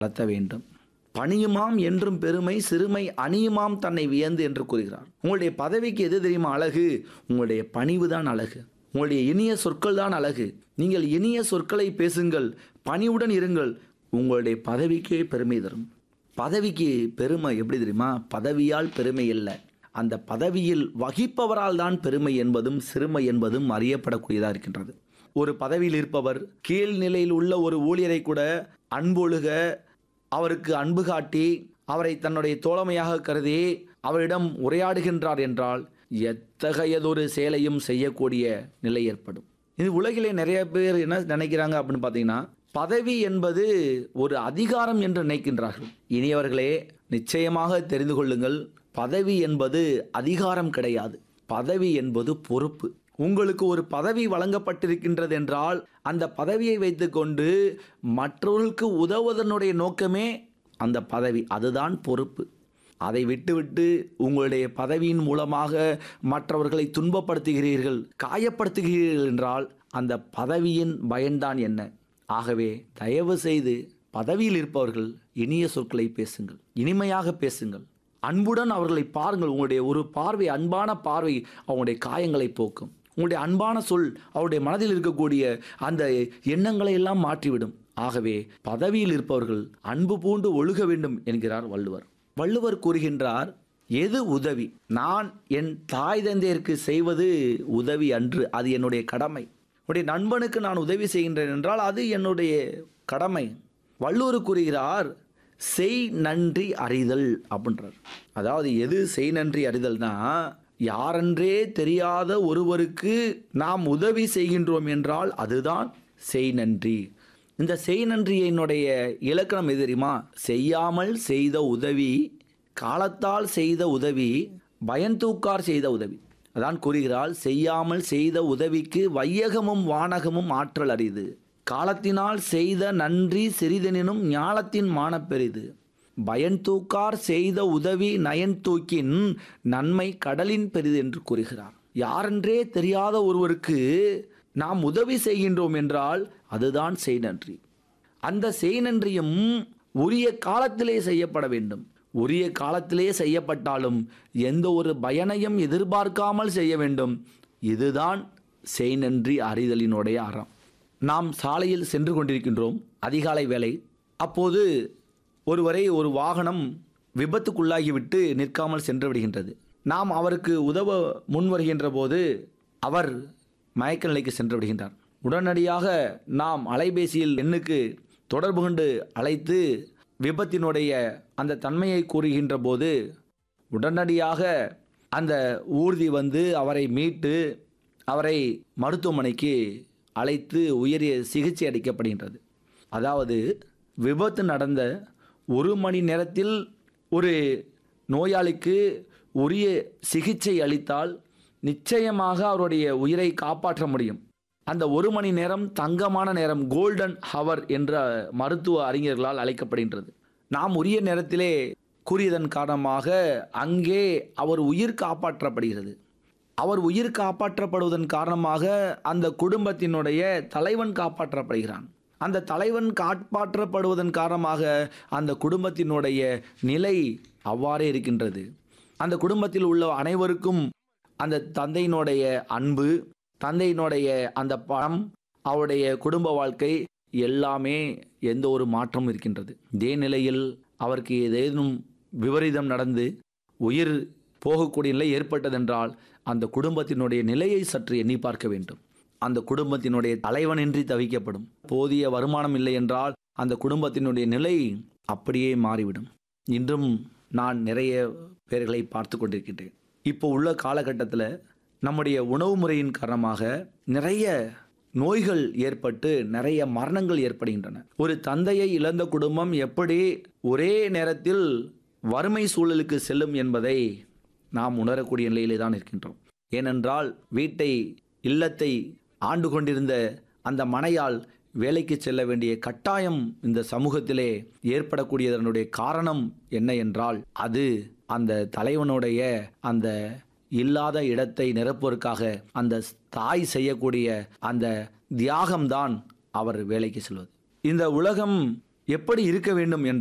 நடத்த வேண்டும் பணியுமாம் என்றும் பெருமை சிறுமை அணியுமாம் தன்னை வியந்து என்று கூறுகிறார் உங்களுடைய பதவிக்கு எது தெரியுமா அழகு உங்களுடைய பணிவு தான் அழகு உங்களுடைய இனிய சொற்கள் தான் அழகு நீங்கள் இனிய சொற்களை பேசுங்கள் பணிவுடன் இருங்கள் உங்களுடைய பதவிக்கே பெருமை தரும் பதவிக்கு பெருமை எப்படி தெரியுமா பதவியால் பெருமை இல்லை அந்த பதவியில் வகிப்பவரால் தான் பெருமை என்பதும் சிறுமை என்பதும் அறியப்படக்கூடியதாக இருக்கின்றது ஒரு பதவியில் இருப்பவர் கீழ் நிலையில் உள்ள ஒரு ஊழியரை கூட அன்பொழுக அவருக்கு அன்பு காட்டி அவரை தன்னுடைய தோழமையாக கருதி அவரிடம் உரையாடுகின்றார் என்றால் எத்தகையதொரு செயலையும் செய்யக்கூடிய நிலை ஏற்படும் இது உலகிலே நிறைய பேர் என்ன நினைக்கிறாங்க அப்படின்னு பார்த்தீங்கன்னா பதவி என்பது ஒரு அதிகாரம் என்று நினைக்கின்றார்கள் இனியவர்களே நிச்சயமாக தெரிந்து கொள்ளுங்கள் பதவி என்பது அதிகாரம் கிடையாது பதவி என்பது பொறுப்பு உங்களுக்கு ஒரு பதவி வழங்கப்பட்டிருக்கின்றது என்றால் அந்த பதவியை வைத்துக்கொண்டு மற்றவர்களுக்கு உதவுவதனுடைய நோக்கமே அந்த பதவி அதுதான் பொறுப்பு அதை விட்டுவிட்டு உங்களுடைய பதவியின் மூலமாக மற்றவர்களை துன்பப்படுத்துகிறீர்கள் காயப்படுத்துகிறீர்கள் என்றால் அந்த பதவியின் பயன்தான் என்ன ஆகவே தயவு செய்து பதவியில் இருப்பவர்கள் இனிய சொற்களை பேசுங்கள் இனிமையாக பேசுங்கள் அன்புடன் அவர்களை பாருங்கள் உங்களுடைய ஒரு பார்வை அன்பான பார்வை அவங்களுடைய காயங்களை போக்கும் உங்களுடைய அன்பான சொல் அவருடைய மனதில் இருக்கக்கூடிய அந்த எண்ணங்களை எல்லாம் மாற்றிவிடும் ஆகவே பதவியில் இருப்பவர்கள் அன்பு பூண்டு ஒழுக வேண்டும் என்கிறார் வள்ளுவர் வள்ளுவர் கூறுகின்றார் எது உதவி நான் என் தாய் தந்தையருக்கு செய்வது உதவி அன்று அது என்னுடைய கடமை என்னுடைய நண்பனுக்கு நான் உதவி செய்கின்றேன் என்றால் அது என்னுடைய கடமை வள்ளுவர் கூறுகிறார் செய் நன்றி அறிதல் அப்படின்றார் அதாவது எது செய் நன்றி அறிதல்னா யாரென்றே தெரியாத ஒருவருக்கு நாம் உதவி செய்கின்றோம் என்றால் அதுதான் செய் நன்றி இந்த செய் நன்றியினுடைய இலக்கணம் எது தெரியுமா செய்யாமல் செய்த உதவி காலத்தால் செய்த உதவி பயன்தூக்கார் செய்த உதவி அதான் கூறுகிறாள் செய்யாமல் செய்த உதவிக்கு வையகமும் வானகமும் ஆற்றல் அரிது காலத்தினால் செய்த நன்றி சிறிதெனினும் ஞாலத்தின் மானப்பெரிது பயன் தூக்கார் செய்த உதவி நயன் தூக்கின் நன்மை கடலின் பெரிது என்று கூறுகிறார் யாரென்றே தெரியாத ஒருவருக்கு நாம் உதவி செய்கின்றோம் என்றால் அதுதான் செய் நன்றி அந்த செய் நன்றியும் உரிய காலத்திலே செய்யப்பட வேண்டும் உரிய காலத்திலே செய்யப்பட்டாலும் எந்த ஒரு பயனையும் எதிர்பார்க்காமல் செய்ய வேண்டும் இதுதான் செய் நன்றி அறிதலினுடைய அறம் நாம் சாலையில் சென்று கொண்டிருக்கின்றோம் அதிகாலை வேலை அப்போது ஒருவரை ஒரு வாகனம் விபத்துக்குள்ளாகிவிட்டு நிற்காமல் சென்று விடுகின்றது நாம் அவருக்கு உதவ முன் வருகின்ற போது அவர் மயக்க நிலைக்கு சென்று விடுகின்றார் உடனடியாக நாம் அலைபேசியில் எண்ணுக்கு தொடர்பு கொண்டு அழைத்து விபத்தினுடைய அந்த தன்மையை கூறுகின்ற போது உடனடியாக அந்த ஊர்தி வந்து அவரை மீட்டு அவரை மருத்துவமனைக்கு அழைத்து உயரிய சிகிச்சை அளிக்கப்படுகின்றது அதாவது விபத்து நடந்த ஒரு மணி நேரத்தில் ஒரு நோயாளிக்கு உரிய சிகிச்சை அளித்தால் நிச்சயமாக அவருடைய உயிரை காப்பாற்ற முடியும் அந்த ஒரு மணி நேரம் தங்கமான நேரம் கோல்டன் ஹவர் என்ற மருத்துவ அறிஞர்களால் அழைக்கப்படுகின்றது நாம் உரிய நேரத்திலே கூறியதன் காரணமாக அங்கே அவர் உயிர் காப்பாற்றப்படுகிறது அவர் உயிர் காப்பாற்றப்படுவதன் காரணமாக அந்த குடும்பத்தினுடைய தலைவன் காப்பாற்றப்படுகிறான் அந்த தலைவன் காப்பாற்றப்படுவதன் காரணமாக அந்த குடும்பத்தினுடைய நிலை அவ்வாறே இருக்கின்றது அந்த குடும்பத்தில் உள்ள அனைவருக்கும் அந்த தந்தையினுடைய அன்பு தந்தையினுடைய அந்த பணம் அவருடைய குடும்ப வாழ்க்கை எல்லாமே எந்த ஒரு மாற்றமும் இருக்கின்றது இதே நிலையில் அவருக்கு ஏதேனும் விபரீதம் நடந்து உயிர் போகக்கூடிய நிலை ஏற்பட்டதென்றால் அந்த குடும்பத்தினுடைய நிலையை சற்று எண்ணி பார்க்க வேண்டும் அந்த குடும்பத்தினுடைய தலைவனின்றி தவிக்கப்படும் போதிய வருமானம் இல்லை என்றால் அந்த குடும்பத்தினுடைய நிலை அப்படியே மாறிவிடும் இன்றும் நான் நிறைய பேர்களை பார்த்து கொண்டிருக்கின்றேன் இப்போ உள்ள காலகட்டத்தில் நம்முடைய உணவு முறையின் காரணமாக நிறைய நோய்கள் ஏற்பட்டு நிறைய மரணங்கள் ஏற்படுகின்றன ஒரு தந்தையை இழந்த குடும்பம் எப்படி ஒரே நேரத்தில் வறுமை சூழலுக்கு செல்லும் என்பதை நாம் உணரக்கூடிய நிலையிலே தான் இருக்கின்றோம் ஏனென்றால் வீட்டை இல்லத்தை ஆண்டு கொண்டிருந்த அந்த மனையால் வேலைக்கு செல்ல வேண்டிய கட்டாயம் இந்த சமூகத்திலே ஏற்படக்கூடியதனுடைய காரணம் என்ன என்றால் அது அந்த தலைவனுடைய அந்த இல்லாத இடத்தை நிரப்புவதற்காக அந்த தாய் செய்யக்கூடிய அந்த தியாகம்தான் அவர் வேலைக்கு செல்வது இந்த உலகம் எப்படி இருக்க வேண்டும் என்ற